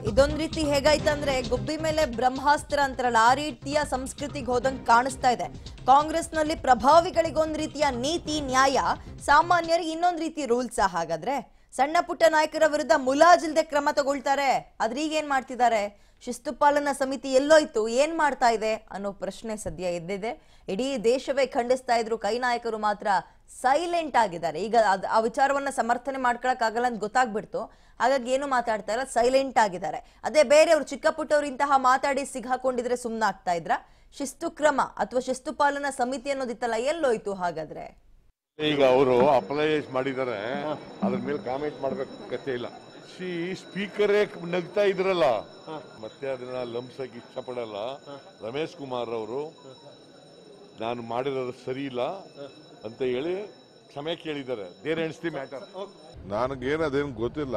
ಇದೊಂದ್ ರೀತಿ ಹೇಗಾಯ್ತಂದ್ರೆ ಗುಬ್ಬಿ ಮೇಲೆ ಬ್ರಹ್ಮಾಸ್ತ್ರ ಅಂತಾರಲ್ಲ ಆ ರೀತಿಯ ಸಂಸ್ಕೃತಿಗೆ ಹೋದಂಗ್ ಕಾಣಿಸ್ತಾ ಇದೆ ಕಾಂಗ್ರೆಸ್ನಲ್ಲಿ ಪ್ರಭಾವಿಗಳಿಗೊಂದ್ ರೀತಿಯ ನೀತಿ ನ್ಯಾಯ ಸಾಮಾನ್ಯರಿಗೆ ಇನ್ನೊಂದ್ ರೀತಿ ರೂಲ್ಸ್ ಹಾಗಾದ್ರೆ ಸಣ್ಣ ಪುಟ್ಟ ನಾಯಕರ ವಿರುದ್ಧ ಮುಲಾಜಿಲ್ದೆ ಕ್ರಮ ತಗೊಳ್ತಾರೆ ಆದ್ರೆ ಈಗ ಏನ್ ಮಾಡ್ತಿದ್ದಾರೆ ಶಿಸ್ತು ಪಾಲನಾ ಸಮಿತಿ ಎಲ್ಲೋಯ್ತು ಏನ್ ಮಾಡ್ತಾ ಇದೆ ಅನ್ನೋ ಪ್ರಶ್ನೆ ಸದ್ಯ ಎದ್ದಿದೆ ಇಡೀ ದೇಶವೇ ಖಂಡಿಸ್ತಾ ಇದ್ರು ಕೈ ನಾಯಕರು ಮಾತ್ರ ಸೈಲೆಂಟ್ ಆಗಿದ್ದಾರೆ ಈಗ ಅದ್- ಆ ವಿಚಾರವನ್ನ ಸಮರ್ಥನೆ ಮಾಡ್ಕೊಳಕ್ ಆಗಲ್ಲ ಅಂತ ಗೊತ್ತಾಗ್ಬಿಡ್ತು ಹಾಗಾಗಿ ಏನು ಮಾತಾಡ್ತಾ ಇಲ್ಲ ಸೈಲೆಂಟ್ ಆಗಿದ್ದಾರೆ ಅದೇ ಬೇರೆಯವರು ಚಿಕ್ಕ ಪುಟ್ಟವ್ರು ಇಂತಹ ಮಾತಾಡಿ ಸಿಗಾಕೊಂಡಿದ್ರೆ ಸುಮ್ನಾಗ್ತಾ ಇದ್ರ ಶಿಸ್ತು ಕ್ರಮ ಅಥವಾ ಶಿಸ್ತು ಪಾಲನಾ ಸಮಿತಿ ಅನ್ನೋದಿತ್ತಲ್ಲ ಎಲ್ಲೋಯ್ತು ಹಾಗಾದ್ರೆ ಈಗ ಅವರು ಅಪ್ಲೈ ಮಾಡಿದ್ದಾರೆ ಅದ್ರ ಮೇಲೆ ಕಾಮೆಂಟ್ ಮಾಡ್ಬೇಕು ಕಥೆ ಇಲ್ಲ ಸಿ ಸ್ಪೀಕರೇ ನಗ್ತಾ ಇದ್ರಲ್ಲ ಮತ್ತೆ ಅದನ್ನ ಲಂಬ್ಸಕ್ಕೆ ಇಷ್ಟಪಡಲ್ಲ ರಮೇಶ್ ಕುಮಾರ್ ಅವರು ನಾನು ಮಾಡಿರೋದು ಸರಿ ಇಲ್ಲ ಅಂತ ಹೇಳಿ ಕ್ಷಮೆ ಕೇಳಿದ್ದಾರೆ ದೇರ್ ಎಂಡ್ಸ್ ದಿ ಮ್ಯಾಟರ್ ನನಗೇನು ಅದೇನು ಗೊತ್ತಿಲ್ಲ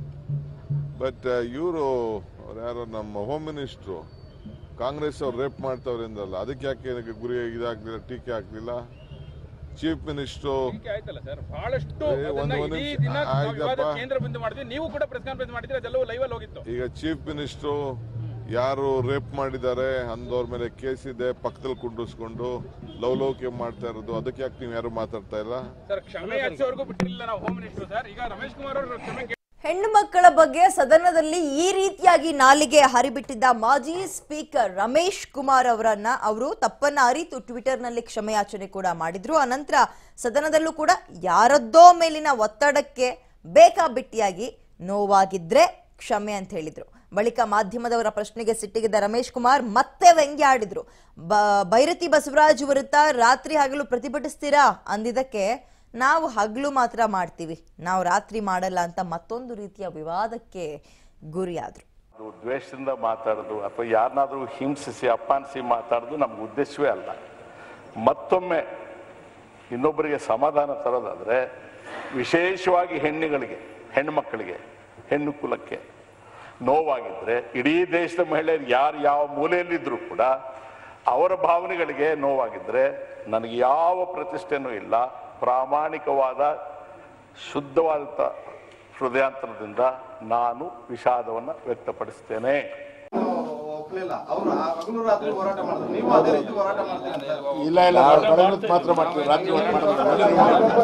ಬಟ್ ಇವರು ಯಾರೋ ನಮ್ಮ ಹೋಮ್ ಮಿನಿಸ್ಟ್ರು ಕಾಂಗ್ರೆಸ್ ಅವ್ರು ರೇಪ್ ಮಾಡ್ತವ್ರೆ ಅಂದ್ರಲ್ಲ ಅದಕ್ಕೆ ಯಾಕೆ ಗುರಿ ಇದಾಗ್ಲಿಲ್ಲ ಟೀಕೆ ಆಗ್ಲಿಲ್ಲ ಚೀಫ್ ಮಿನಿಸ್ಟ್ರು ಟೀಕೆ ಆಯ್ತಲ್ಲ ಸರ್ ಬಹಳಷ್ಟು ಏ, ಅದನ್ನ ಒಂದು- ಒಂದು ಇಡೀ ನಿಮಿಷ. ದಿನ ನಾವು ಆಯ್ತಪ್ಪ. ವಿವಾದ ಕೇಂದ್ರ ಬಿಂದು ಮಾಡಿದ್ವಿ ನೀವು ಕೂಡ ಪ್ರೆಸ್ ಕಾನ್ಫರೆನ್ಸ್ ಮಾಡಿದ್ರೆ ಅದೆಲ್ಲವೂ ಲೈವ್ ಅಲ್ಲಿ ಹೋಗಿತ್ತು ಈಗ ಚೀಫ್ ಮಿನಿಸ್ಟ್ರು ಯಾರು ರೇಪ್ ಮಾಡಿದ್ದಾರೆ ಅಂದವ್ರ ಮೇಲೆ ಕೇಸ್ ಇದೆ ಪಕ್ಕದಲ್ಲಿ ಕುಂಡಿಸ್ಕೊಂಡು ಲವಲೌಕ್ಯ ಮಾಡ್ತಾ ಇರೋದು ಅದಕ್ಕೆ ಯಾಕೆ ನೀವು ಯಾರು ಮಾತಾಡ್ತಾ ಇಲ್ಲ ಸರ್ ಕ್ಷಮೆ ಯಾಚಿಸೋವರೆಗೂ ಬಿಟ್ಟಿರಲಿಲ್ಲ ನಾವು ಹೋಮ್ ಮಿನಿಸ್ಟರ್ ಸರ್ ಈಗ ರಮೇಶ್ ಕುಮಾರ್ ಅವರು ಕ್ಷಮೆ ಕೇಳಿ ಹೆಣ್ಣು ಮಕ್ಕಳ ಬಗ್ಗೆ ಸದನದಲ್ಲಿ ಈ ರೀತಿಯಾಗಿ ನಾಲಿಗೆ ಹರಿಬಿಟ್ಟಿದ್ದ ಮಾಜಿ ಸ್ಪೀಕರ್ ರಮೇಶ್ ಕುಮಾರ್ ಅವರನ್ನ ಅವರು ತಪ್ಪನ್ನ ಅರಿತು ಟ್ವಿಟರ್ನಲ್ಲಿ ಕ್ಷಮೆಯಾಚನೆ ಕೂಡ ಮಾಡಿದ್ರು ಅನಂತರ ಸದನದಲ್ಲೂ ಕೂಡ ಯಾರದ್ದೋ ಮೇಲಿನ ಒತ್ತಡಕ್ಕೆ ಬೇಕಾಬಿಟ್ಟಿಯಾಗಿ ನೋವಾಗಿದ್ರೆ ಕ್ಷಮೆ ಅಂತ ಹೇಳಿದ್ರು ಬಳಿಕ ಮಾಧ್ಯಮದವರ ಪ್ರಶ್ನೆಗೆ ಸಿಟ್ಟಿಗಿದ್ದ ರಮೇಶ್ ಕುಮಾರ್ ಮತ್ತೆ ವ್ಯಂಗ್ಯ ಆಡಿದ್ರು ಬ- ಭೈರತಿ ಬಸವರಾಜ್ ವಿರುದ್ಧ ರಾತ್ರಿ ಹಗಲು ಪ್ರತಿಭಟಿಸ್ತೀರಾ ಅಂದಿದ್ದಕ್ಕೆ ನಾವು ಹಗಲು ಮಾತ್ರ ಮಾಡ್ತೀವಿ ನಾವು ರಾತ್ರಿ ಮಾಡಲ್ಲ ಅಂತ ಮತ್ತೊಂದು ರೀತಿಯ ವಿವಾದಕ್ಕೆ ಗುರಿಯಾದ್ರು ಅದು ದ್ವೇಷದಿಂದ ಮಾತಾಡೋದು ಅಥವಾ ಯಾರನ್ನಾದ್ರೂ ಹಿಂಸಿಸಿ ಅಪಮಾನಿಸಿ ಮಾತಾಡೋದು ನಮ್ಗೆ ಉದ್ದೇಶವೇ ಅಲ್ಲ ಮತ್ತೊಮ್ಮೆ ಇನ್ನೊಬ್ಬರಿಗೆ ಸಮಾಧಾನ ತರೋದಾದ್ರೆ ವಿಶೇಷವಾಗಿ ಹೆಣ್ಣುಗಳಿಗೆ ಹೆಣ್ಣು ಮಕ್ಕಳಿಗೆ ಹೆಣ್ಣು ಕುಲಕ್ಕೆ ನೋವಾಗಿದ್ರೆ ಇಡೀ ದೇಶದ ಮಹಿಳೆಯರು ಯಾರು ಯಾವ ಮೂಲೆಯಲ್ಲಿದ್ದರೂ ಕೂಡ ಅವರ ಭಾವನೆಗಳಿಗೆ ನೋವಾಗಿದ್ರೆ ನನಗೆ ಯಾವ ಪ್ರತಿಷ್ಠೆನೂ ಇಲ್ಲ ಪ್ರಾಮಾಣಿಕವಾದ ಶುದ್ಧವಾದ ಹೃದಯಾಂತರದಿಂದ ನಾನು ವಿಷಾದವನ್ನು ವ್ಯಕ್ತಪಡಿಸ್ತೇನೆ ಒಪ್ಲಿಲ್ಲ ಅವರು ಹಗಲು ರಾತ್ರಿ ಹೋರಾಟ ಮಾಡಿದ್ರು ನೀವು ಅದೇ ರೀತಿ ಹೋರಾಟ ಮಾಡ್ತೀರಿ ಅಂತ ಇಲ್ಲ ಇಲ್ಲ ನಾವು ಕಳೆದ ಮಾತ್ರ ಮಾಡ್ತೀವಿ ರಾತ್ರಿ ಹೊತ್ತು ಮಾಡೋದು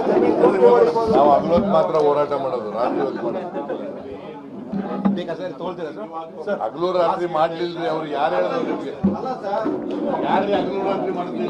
ನಾವು ಹಗಲೊತ್ತು ಮಾತ್ರ ಹೋರಾಟ ಮಾಡೋದು ರಾತ್ರಿ ಹೊತ್ತು ಮಾಡೋದು ಹಗಲು ರಾತ್ರಿ ಮಾಡ್ಲಿಲ್ರಿ ಅವ್ರು ಯಾರು ಹೇಳಿದ್ರು ನಿಮ್ಗೆ ಯಾರು ಹಗಲು ರಾತ್ರಿ ಮಾಡ್ತೀವಿ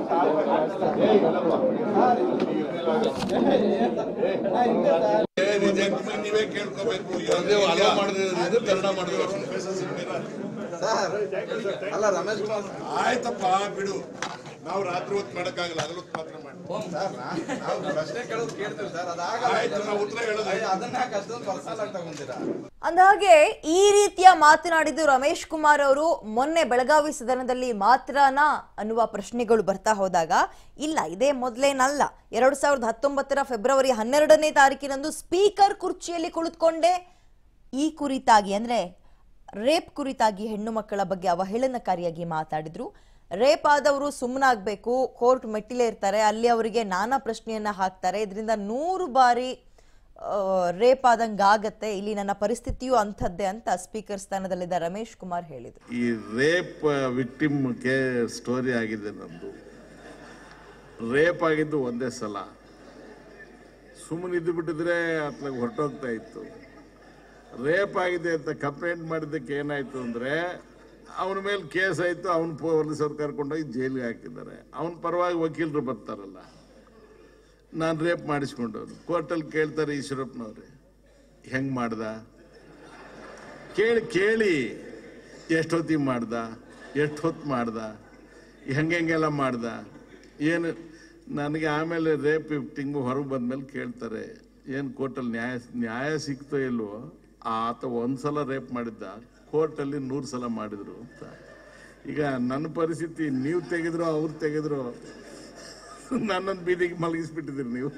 ನೀವೇ ಕೇಳ್ಕೋಬೇಕು ಅಲೋ ಮಾಡಿದ್ರೆ ಕನ್ನಡ ಮಾಡಿದ್ರು ಸರ್ ಅಲ್ಲ ರಮೇಶ್ ಕುಮಾರ್ ಆಯ್ತಪ್ಪ ಬಿಡು ನಾವು ರಾತ್ರಿ ಹೊತ್ತು ಮಾಡಕ್ಕಾಗಲ್ಲ ಹಗಲು ಹೊತ್ತು ಮಾತ್ರ ಮಾಡಿ ಸರ್ ನಾ- ನಾವು ಪ್ರಶ್ನೆ ಕೇಳೋದು ಕೇಳ್ತೀವಿ ಸರ್ ಅದಾಗಲ್ಲ ಆಯ್ತು ನಾವು ಉತ್ತರ ಹೇಳೋದು ಅಯ್ಯ, ಅದನ್ನ ಯಾಕೆ ಅಷ್ಟೊಂದು ಪರ್ಸನಲ್ ಆಗಿ ತಗೊಂತೀರಾ ಅಂದಹಾಗೆ ಈ ರೀತಿಯ ಮಾತನಾಡಿದ್ದು ರಮೇಶ್ ಕುಮಾರ್ ಅವರು ಮೊನ್ನೆ ಬೆಳಗಾವಿ ಸದನದಲ್ಲಿ ಮಾತ್ರನಾ ಅನ್ನುವ ಪ್ರಶ್ನೆಗಳು ಬರ್ತಾ ಹೋದಾಗ ಇಲ್ಲ ಇದೇ ಮೊದಲೇನಲ್ಲ ಎರಡ್ ಸಾವಿರದ ಹತ್ತೊಂಬತ್ತರ ಫೆಬ್ರವರಿ ಹನ್ನೆರಡನೇ ತಾರೀಕಿನಂದು ಸ್ಪೀಕರ್ ಕುರ್ಚಿಯಲ್ಲಿ ಕುಳಿತುಕೊಂಡೇ ಈ ಕುರಿತಾಗಿ ಅಂದ್ರೆ ರೇಪ್ ಕುರಿತಾಗಿ ಹೆಣ್ಣು ಮಕ್ಕಳ ಬಗ್ಗೆ ಅವಹೇಳನಕಾರಿಯಾಗಿ ಮಾತಾಡಿದ್ರು ರೇಪ್ ಆದವರು ಸುಮ್ಮನಾಗಬೇಕು ಕೋರ್ಟ್ ಮೆಟ್ಟಿಲೇ ಇರ್ತಾರೆ ಅಲ್ಲಿ ಅವರಿಗೆ ನಾನಾ ಪ್ರಶ್ನೆಯನ್ನ ಹಾಕ್ತಾರೆ ಇದರಿಂದ ನೂರು ಬಾರಿ ರೇಪ್ ಆದಂಗೆ ಆಗತ್ತೆ ಇಲ್ಲಿ ನನ್ನ ಪರಿಸ್ಥಿತಿಯೂ ಅಂಥದ್ದೇ ಅಂತ ಸ್ಪೀಕರ್ ಸ್ಥಾನದಲ್ಲಿದ್ದ ರಮೇಶ್ ಕುಮಾರ್ ಹೇಳಿದರು ಈ ರೇಪ್ ವಿಕ್ಟಿಮ್ ಕೆ ಸ್ಟೋರಿ ಆಗಿದೆ ನಮ್ಮದು ರೇಪ್ ಆಗಿದ್ದು ಒಂದೇ ಸಲ ಸುಮ್ಮನೆ ಇದ್ದು ಬಿಟ್ಟಿದ್ರೆ ಅತ್ಲಾಗ ಹೊರಟೋಗ್ತಾ ಇತ್ತು ರೇಪ್ ಆಗಿದೆ ಅಂತ ಕಂಪ್ಲೇಂಟ್ ಮಾಡಿದ್ದಕ್ಕೆ ಏನಾಯ್ತು ಅಂದರೆ ಅವನ ಮೇಲೆ ಕೇಸ್ ಆಯಿತು ಅವನ ಪೊಲೀಸರು ಕರ್ಕೊಂಡೋಗಿ ಜೈಲಿಗೆ ಹಾಕಿದ್ದಾರೆ ಅವನ ಪರವಾಗಿ ವಕೀಲರು ಬರ್ತಾರಲ್ಲ ನಾನು ರೇಪ್ ಮಾಡಿಸ್ಕೊಂಡವನು ಕೋರ್ಟಲ್ಲಿ ಕೇಳ್ತಾರೆ ಈಶ್ವರಪ್ಪನವ್ರೆ ಹೆಂಗೆ ಮಾಡ್ದ ಕೇಳಿ ಕೇಳಿ ಎಷ್ಟೊತ್ತಿಗೆ ಮಾಡ್ದ ಎಷ್ಟು ಹೊತ್ತು ಮಾಡ್ದ ಹೆಂಗೆಲ್ಲ ಮಾಡ್ದ ಏನು ನನಗೆ ಆಮೇಲೆ ರೇಪ್ ಟಿಂಗು ಹೊರಗೆ ಬಂದ್ಮೇಲೆ ಕೇಳ್ತಾರೆ ಏನು ಕೋರ್ಟಲ್ಲಿ ನ್ಯಾಯ ನ್ಯಾಯ ಸಿಗ್ತೋ ಇಲ್ವೋ ಆತ ಒಂದು ಸಲ ರೇಪ್ ಮಾಡಿದ್ದ ಕೋರ್ಟಲ್ಲಿ ನೂರು ಸಲ ಮಾಡಿದ್ರು ಅಂತ ಈಗ ನನ್ನ ಪರಿಸ್ಥಿತಿ ನೀವು ತೆಗೆದ್ರು ಅವ್ರು ತೆಗೆದ್ರು ನನ್ನೊಂದು ಬೀದಿಗೆ ಮಲಗಿಸ್ಬಿಟ್ಟಿದ್ದೀರಿ ನೀವು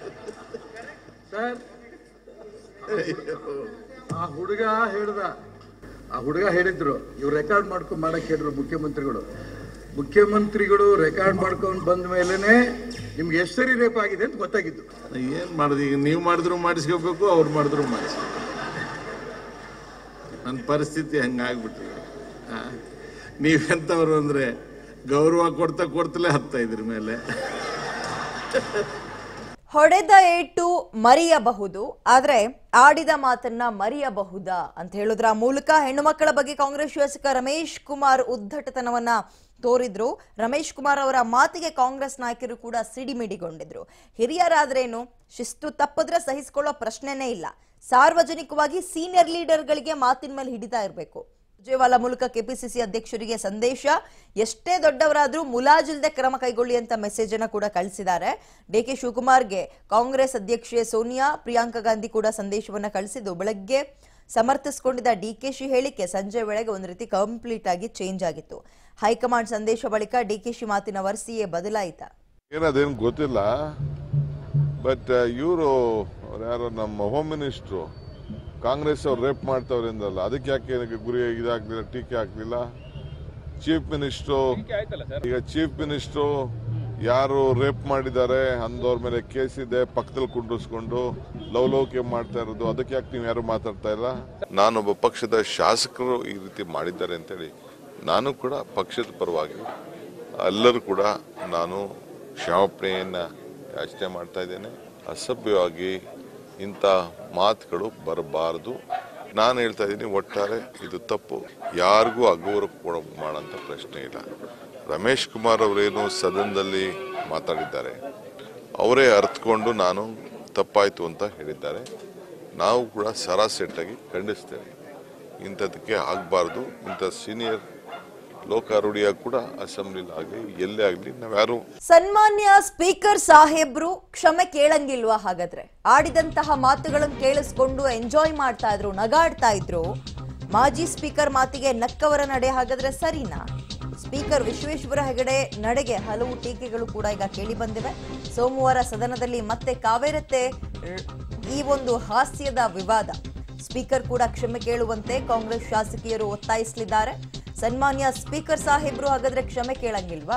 ಆ ಹುಡುಗ ಹೇಳ್ದ ಆ ಹುಡುಗ ಹೇಳಿದ್ರು ಇವ್ರು ರೆಕಾರ್ಡ್ ಮಾಡ್ಕೊಂಡು ಮಾಡಕ್ ಹೇಳಿದ್ರು ಮುಖ್ಯಮಂತ್ರಿಗಳು ಮುಖ್ಯಮಂತ್ರಿಗಳು ರೆಕಾರ್ಡ್ ಮಾಡ್ಕೊಂಡು ಬಂದ ಮೇಲೆನೆ ನಿಮ್ಗೆ ಎಷ್ಟು ಸರಿ ರೇಪ್ ಆಗಿದೆ ಅಂತ ಗೊತ್ತಾಗಿದ್ದು ಏನು ಮಾಡೋದು ಈಗ ನೀವು ಮಾಡಿದ್ರು ಮಾಡಿಸ್ಕೋಬೇಕು ಅವ್ರು ಮಾಡಿದ್ರು ಮಾಡಿಸ್ಕೋಬೇಕು ನನ್ನ ಪರಿಸ್ಥಿತಿ ಹಂಗಾಗ್ಬಿಟ್ಟಿದೆ ಆ, ನೀವೆಂಥವ್ರು ಅಂದರೆ ಗೌರವ ಕೊಡ್ತಾ ಕೊಡ್ತಲೇ ಹತ್ತಾ ಇದ್ರ ಮೇಲೆ ಹೊಡೆದ ಏಟು ಮರೆಯಬಹುದು ಆದ್ರೆ ಆಡಿದ ಮಾತನ್ನ ಮರೆಯಬಹುದಾ ಅಂತ ಹೇಳುದ್ರ ಮೂಲಕ ಹೆಣ್ಣು ಮಕ್ಕಳ ಬಗ್ಗೆ ಕಾಂಗ್ರೆಸ್ ಶಾಸಕ ರಮೇಶ್ ಕುಮಾರ್ ಉದ್ದಟತನವನ್ನ ತೋರಿದ್ರು ರಮೇಶ್ ಕುಮಾರ್ ಅವರ ಮಾತಿಗೆ ಕಾಂಗ್ರೆಸ್ ನಾಯಕರು ಕೂಡ ಸಿಡಿಮಿಡಿಗೊಂಡಿದ್ರು ಹಿರಿಯರಾದ್ರೇನು ಶಿಸ್ತು ತಪ್ಪಿದ್ರೆ ಸಹಿಸಿಕೊಳ್ಳೋ ಪ್ರಶ್ನೆನೇ ಇಲ್ಲ ಸಾರ್ವಜನಿಕವಾಗಿ ಸೀನಿಯರ್ ಲೀಡರ್ಗಳಿಗೆ ಮಾತಿನ ಮೇಲೆ ಹಿಡಿತಾ ಇರಬೇಕು ಸುರ್ಜೇವಾಲಾ ಮೂಲಕ ಕೆಪಿಸಿಸಿ ಅಧ್ಯಕ್ಷರಿಗೆ ಸಂದೇಶ ಎಷ್ಟೇ ದೊಡ್ಡವರಾದ್ರೂ ಮುಲಾಜಿಲ್ದೆ ಕ್ರಮ ಕೈಗೊಳ್ಳಿ ಅಂತ ಮೆಸೇಜ್ ಅನ್ನ ಕೂಡ ಕಳಿಸಿದ್ದಾರೆ ಡಿ ಕೆ ಶಿವಕುಮಾರ್ಗೆ ಕಾಂಗ್ರೆಸ್ ಅಧ್ಯಕ್ಷೆ ಸೋನಿಯಾ ಪ್ರಿಯಾಂಕಾ ಗಾಂಧಿ ಕೂಡ ಸಂದೇಶವನ್ನ ಕಳಿಸಿದ್ದು ಬೆಳಗ್ಗೆ ಸಮರ್ಥಿಸಿಕೊಂಡಿದ್ದ ಡಿಕೆಶಿ ಹೇಳಿಕೆ ಸಂಜೆ ವೇಳೆಗೆ ಒಂದು ರೀತಿ ಕಂಪ್ಲೀಟ್ ಆಗಿ ಚೇಂಜ್ ಆಗಿತ್ತು ಹೈಕಮಾಂಡ್ ಸಂದೇಶ ಬಳಿಕ ಡಿಕೆಶಿ ಮಾತಿನ ವರ್ಸಿಯೇ ಬದಲಾಯಿತ ಏನದೇನು ಗೊತ್ತಿಲ್ಲ ಬಟ್ ಇವರು ಯಾರೋ ನಮ್ಮ ಹೋಮ್ ಮಿನಿಸ್ಟ್ರು ಕಾಂಗ್ರೆಸ್ ಅವ್ರು ರೇಪ್ ಮಾಡ್ತಾವ್ರೆ ಅಂದಲ್ಲ ಅದಕ್ಕೆ ಯಾಕೆ ನನಗೆ ಗುರಿ ಇದಾಗ್ಲಿಲ್ಲ ಟೀಕೆ ಆಗ್ಲಿಲ್ಲ ಚೀಫ್ ಮಿನಿಸ್ಟ್ರು ಟೀಕೆ ಆಯ್ತಲ್ಲ ಸರ್ ಈಗ ಚೀಫ್ ಮಿನಿಸ್ಟ್ರು ಯಾರು ರೇಪ್ ಮಾಡಿದ್ದಾರೆ ಅಂದವ್ರ ಮೇಲೆ ಕೇಸ್ ಇದೆ ಪಕ್ಕದಲ್ಲಿ ಕುಂಡಿಸ್ಕೊಂಡು ಲವಲೌಕ್ಯ ಮಾಡ್ತಾ ಇರೋದು ಅದಕ್ಕೆ ಯಾಕೆ ನೀವು ಯಾರು ಮಾತಾಡ್ತಾ ಇಲ್ಲ ನಾನೊಬ್ಬ ಪಕ್ಷದ ಶಾಸಕರು ಈ ರೀತಿ ಮಾಡಿದ್ದಾರೆ ಅಂತೇಳಿ ನಾನು ಕೂಡ ಪಕ್ಷದ ಪರವಾಗಿ ಎಲ್ಲರೂ ಕೂಡ ನಾನು ಕ್ಷಮಾಪಣೆಯನ್ನು ಯಾಚನೆ ಮಾಡ್ತಾ ಇದ್ದೇನೆ ಅಸಭ್ಯವಾಗಿ ಇಂಥ ಮಾತುಗಳು ಬರಬಾರದು ನಾನು ಹೇಳ್ತಾ ಇದ್ದೀನಿ ಒಟ್ಟಾರೆ ಇದು ತಪ್ಪು ಯಾರಿಗೂ ಅಗೌರವ ಕೊಡ ಮಾಡೋಂಥ ಪ್ರಶ್ನೆ ಇಲ್ಲ ರಮೇಶ್ ಕುಮಾರ್ ಅವರೇನು ಸದನದಲ್ಲಿ ಮಾತಾಡಿದ್ದಾರೆ ಅವರೇ ಅರ್ಥಕೊಂಡು ನಾನು ತಪ್ಪಾಯಿತು ಅಂತ ಹೇಳಿದ್ದಾರೆ ನಾವು ಕೂಡ ಸರಾಸೆಟ್ಟಾಗಿ ಖಂಡಿಸ್ತೇವೆ ಇಂಥದಕ್ಕೆ ಆಗಬಾರ್ದು ಇಂಥ ಸೀನಿಯರ್ ಲೋಕಾರೂಢಿಯ ಕೂಡ ಅಸೆಂಬ್ಲಿಲಿ ಆಗಲಿ ಎಲ್ಲೇ ಆಗಲಿ ನಾವ್ಯಾರು ಸನ್ಮಾನ್ಯ ಸ್ಪೀಕರ್ ಸಾಹೇಬ್ರು ಕ್ಷಮೆ ಕೇಳಂಗಿಲ್ವಾ ಹಾಗಾದ್ರೆ ಆಡಿದಂತಹ ಮಾತುಗಳನ್ನು ಕೇಳಿಸ್ಕೊಂಡು ಎಂಜಾಯ್ ಮಾಡ್ತಾ ಇದ್ರು ನಗಾಡ್ತಾ ಇದ್ರು ಮಾಜಿ ಸ್ಪೀಕರ್ ಮಾತಿಗೆ ನಕ್ಕವರ ನಡೆ ಹಾಗಾದ್ರೆ ಸರಿನಾ ಸ್ಪೀಕರ್ ವಿಶ್ವೇಶ್ವರ ಹೆಗಡೆ ನಡೆಗೆ ಹಲವು ಟೀಕೆಗಳು ಕೂಡ ಈಗ ಕೇಳಿ ಬಂದಿವೆ ಸೋಮವಾರ ಸದನದಲ್ಲಿ ಮತ್ತೆ ಕಾವೇರತ್ತೆ ರ್- ಈ ಒಂದು ಹಾಸ್ಯದ ವಿವಾದ ಸ್ಪೀಕರ್ ಕೂಡ ಕ್ಷಮೆ ಕೇಳುವಂತೆ ಕಾಂಗ್ರೆಸ್ ಶಾಸಕಿಯರು ಒತ್ತಾಯಿಸಲಿದ್ದಾರೆ ಸನ್ಮಾನ್ಯ ಸ್ಪೀಕರ್ ಸಾಹೇಬ್ರು ಹಾಗಾದ್ರೆ ಕ್ಷಮೆ ಕೇಳಂಗಿಲ್ವಾ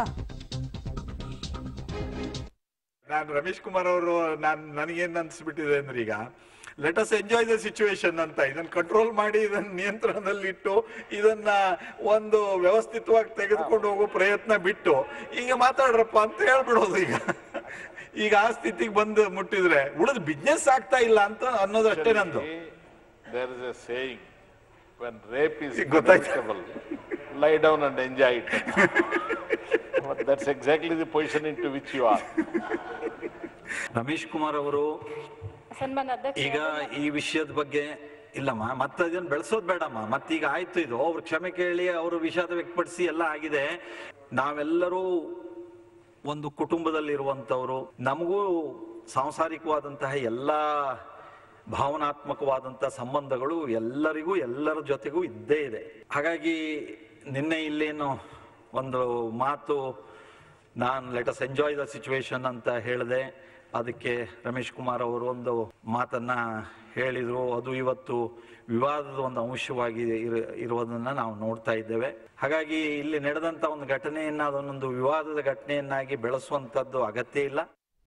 ನಾನು ರಮೇಶ್ ಕುಮಾರ್ ಅವರು ನಾನು ನನಗೇನು ಅನ್ಸ್ಬಿಟ್ಟಿದೆ ಅಂದ್ರೆ ಈಗ let us enjoy the situation ಅಂತ ಇದನ್ನ ಕಂಟ್ರೋಲ್ ಮಾಡಿ ಇದನ್ನ ನಿಯಂತ್ರಣದಲ್ಲಿಟ್ಟು ಇದನ್ನ ಒಂದು ವ್ಯವಸ್ಥಿತವಾಗಿ ತೆಗೆದುಕೊಂಡು ಹೋಗೋ ಪ್ರಯತ್ನ ಬಿಟ್ಟು ಈಗ ಮಾತಾಡ್ರಪ್ಪ ಅಂತ ಹೇಳ್ಬಿಡೋದು ಈಗ ಈಗ ಆ ಸ್ಥಿತಿಗೆ ಬಂದು ಮುಟ್ಟಿದ್ರೆ ಉಳಿದ ಬಿಸ್ನೆಸ್ ಆಗ್ತಾ ಇಲ್ಲ ಅಂತ ಅನ್ನೋದಷ್ಟೇ ನಂದು there is a saying when rape is ಗೊತ್ತಾಯ್ತಾ? Lie down and enjoy it that's exactly the position in to which you are Ramesh Kumar ಅವರು ಸನ್ಮಾನ್ಯ ಅಧ್ಯಕ್ಷ ಈಗ ಈ ವಿಷಯದ ಬಗ್ಗೆ ಇಲ್ಲಮ್ಮ ಮತ್ತೆ ಅದನ್ನ ಬೆಳೆಸೋದ್ ಬೇಡಮ್ಮ ಮತ್ತೀಗ ಆಯ್ತು ಇದು ಅವ್ರು ಕ್ಷಮೆ ಕೇಳಿ ಅವರು ವಿಷಾದ ವ್ಯಕ್ತಪಡಿಸಿ ಎಲ್ಲ ಆಗಿದೆ ನಾವೆಲ್ಲರೂ ಒಂದು ಕುಟುಂಬದಲ್ಲಿರುವಂಥವ್ರು ನಮಗೂ ಸಾಂಸಾರಿಕವಾದಂತಹ ಎಲ್ಲ ಭಾವನಾತ್ಮಕವಾದಂತಹ ಸಂಬಂಧಗಳು ಎಲ್ಲರಿಗೂ ಎಲ್ಲರ ಜೊತೆಗೂ ಇದ್ದೇ ಇದೆ ಹಾಗಾಗಿ ನಿನ್ನೆ ಇಲ್ಲೇನು ಒಂದು ಮಾತು ನಾನು ಲೆಟಸ್ ಎಂಜಾಯ್ ದ ಸಿಚುವೇಶನ್ ಅಂತ ಹೇಳಿದೆ ಅದಕ್ಕೆ ರಮೇಶ್ ಕುಮಾರ್ ಅವರು ಒಂದು ಮಾತನ್ನ ಹೇಳಿದ್ರು ಅದು ಇವತ್ತು ವಿವಾದದ ಒಂದು ಅಂಶವಾಗಿ ಇರು- ಇರುವುದನ್ನ ನಾವು ನೋಡ್ತಾ ಇದ್ದೇವೆ ಹಾಗಾಗಿ ಇಲ್ಲಿ ನಡೆದಂತ ಒಂದು ಘಟನೆಯನ್ನ ಅದನ್ನೊಂದು ವಿವಾದದ ಘಟನೆಯನ್ನಾಗಿ ಬೆಳೆಸುವಂತದ್ದು ಅಗತ್ಯ ಇಲ್ಲ